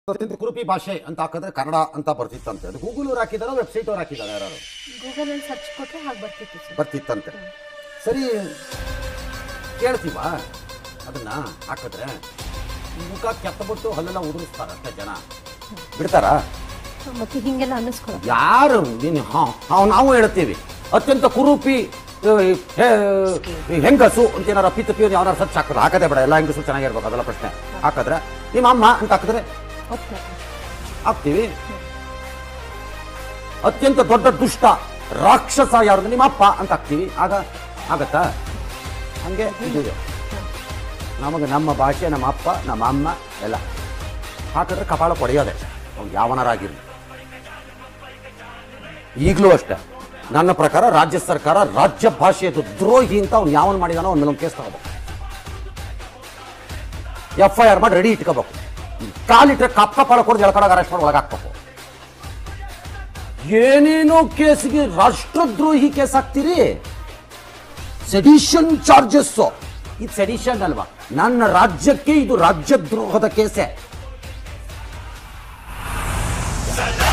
ಅತ್ಯಂತ ಕುರುಪಿ ಭಾಷೆ ಅಂತ ಹಾಕಿದ್ರೆ ಕನ್ನಡ ಅಂತ ಬರ್ತಿತ್ತಂತೆ ಅದು ಗೂಗಲ್ ಅವ್ರು ಹಾಕಿದಾರ ವೆಬ್ಸೈಟ್ ಅವ್ರು ಹಾಕಿದಾರೆ ಯಾರು ಗೂಗಲಲ್ಲಿ ಸರ್ಚ್ ಕೊಟ್ಟರೆ ಹಾಗೆ ಬರ್ತಿತ್ತು ಸರ್ ಬರ್ತಿತ್ತಂತೆ ಸರಿ ಕೇಳ್ತೀವ ಅದನ್ನ ಹಾಕಿದ್ರೆ ಮುಖ ಕೆತ್ತಬಿಟ್ಟು ಹಲ್ಲೆಲ್ಲ ಉದುರಿಸ್ತಾರ ಅಷ್ಟೇ ಜನ ಬಿಡ್ತಾರಾ ಮತ್ತೆ ಹಿಂಗೆಲ್ಲ ಅನ್ನಿಸ್ಕೊಳ್ಳೋ ಯಾರು ನೀನು ಹಾಂ ನಾವು ಹೇಳ್ತೀವಿ ಅತ್ಯಂತ ಕುರೂಪಿ ಆ, ಹೇ- ಹೆಂಗಸು ಅಂತ ಏನಾರ ಪಿತ್ತು ಪಿಯೋದು ಯಾವನಾರ ಸರ್ಚ್ ಹಾಕಿದ್ರೆ ಹಾಕದೆ ಬೇಡ ಎಲ್ಲ ಹೆಂಗಸು ಚೆನ್ನಾಗಿರ್ಬೇಕು ಅದೆಲ್ಲ ಪ್ರಶ್ನೆ ಹಾಕಿದ್ರೆ ನಿಮ್ಮ ಅಮ್ಮ ಅಂತ ಹಾಕಿದ್ರೆ ಓಕೆ ಹಾಕ್ತೀವಿ ಅತ್ಯಂತ ದೊಡ್ಡ ದುಷ್ಟ ರಾಕ್ಷಸ ಯಾರು ನಿಮ್ಮ ಅಪ್ಪ ಅಂತ ಹಾಕ್ತೀವಿ ಆಗ ಆಗತ್ತಾ ಹಂಗೆ ಇದು ನಮಗೆ ನಮ್ಮ ಭಾಷೆ ನಮ್ಮ ಅಪ್ಪ ನಮ್ಮ ಅಮ್ಮ ಎಲ್ಲ ಹಾಕಿದ್ರೆ ಕಪಾಳ ಪಡೆಯೋದೆ ಅವ್ನು ಯಾವನರಾಗಿರ್ಲಿ ಈಗಲೂ ಅಷ್ಟೇ ನನ್ನ ಪ್ರಕಾರ ರಾಜ್ಯ ಸರ್ಕಾರ ರಾಜ್ಯ ಭಾಷೆಯದು ದ್ರೋಹಿ ಅಂತ ಅವ್ನು ಯಾವನ್ ಮಾಡಿದಾನೋ ಅವ್ನ ಮೇಲೆ ಒಂದು ಕೇಸ್ ತಗೋಬೇಕು ಎಫ್ ಐ ಆರ್ ಮಾಡಿ ರೆಡಿ ಇಟ್ಕೋಬೇಕು ಕಾಲಿಟ್ರೆ ಕಪ್ ಕಪಾಳ ಕೊಡೋದು ಎಳ್ಕೊಳಗೆ ಅರೆಸ್ಟ್ ಮಾಡಿ ಒಳಗೆ ಹಾಕ್ಬೇಕು ಏನೇನೋ ಕೇಸ್ಗೆ ರಾಷ್ಟ್ರದ್ರೋಹಿ ಕೇಸ್ ಹಾಕ್ತೀರಿ ಸೆಡಿಷನ್ ಚಾರ್ಜಸ್ ಇದು ಸೆಡಿಷನ್ ಅಲ್ವಾ ನನ್ನ ರಾಜ್ಯಕ್ಕೆ ಇದು ರಾಜ್ಯದ್ರೋಹದ ಕೇಸೆ